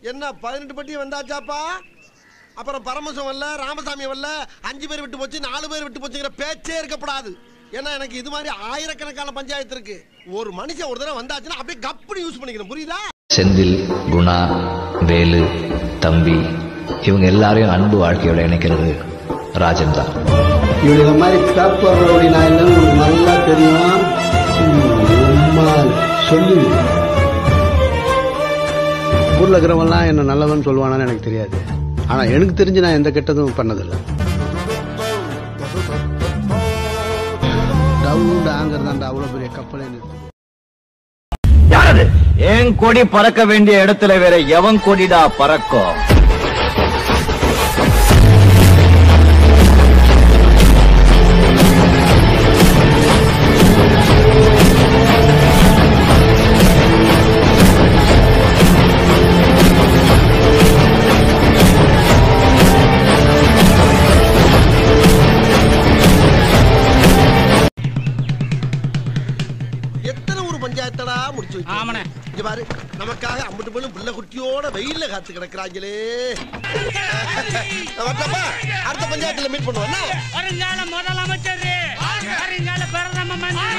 என்ன பதினெட்டு பட்டி வந்தாச்சாப்பா அப்புறம் பரமசம் வரல ராமசாமி வரல அஞ்சு பேர் விட்டு போச்சு நாலு பேர் விட்டு போச்சுங்கிற பேச்சே இருக்கப்படாது ஏன்னா எனக்கு இது மாதிரி ஆயிரக்கணக்கான பஞ்சாயத்து இருக்கு ஒரு மனுஷன் ஒரு தடவை வந்தாச்சுன்னா அப்படியே கப்புனு யூஸ் பண்ணிக்கணும் புரியுதா செந்தில் குணா வேலு தம்பி இவங்க எல்லாரையும் அன்பு வாழ்க்கையோட இணைக்கிறது ராஜன் தான் இவனுங்க மாதிரி பேப்பர் ரவுடி நான் என்னன்னு உனக்கு நல்லா தெரியும் உம்மா சொல்லி ஊர்ல இருக்கிறவங்கலாம் என்ன நல்லவன் சொல்லுவானான்னு எனக்கு தெரியாது ஆனா எனக்கு தெரிஞ்சு நான் எந்த கெட்டதும் பண்ணதில்லை டவுன் ஆங்கிறதாண்டா அவ்வளவு பெரிய கப்பலே நிறுத்து யாரது என் கொடி பறக்க வேண்டிய இடத்துல வேற எவன் கொடிடா பறக்கும் எத்தனை ஊர் பஞ்சாயத்தடா முடிச்சு வைக்க ஆமாண்ணே. இங்க பாரு நமக்காக அம்பட்டு பொண்ணு பிள்ளை குட்டியோட வெயில்ல காத்து கிடக்குறாங்களே வரட்டப்பா அடுத்த பஞ்சாயத்துல மீட் பண்ணுவோம் என்ன? வருங்கால முதலமைச்சர் வருங்கால பிரதம மந்திரி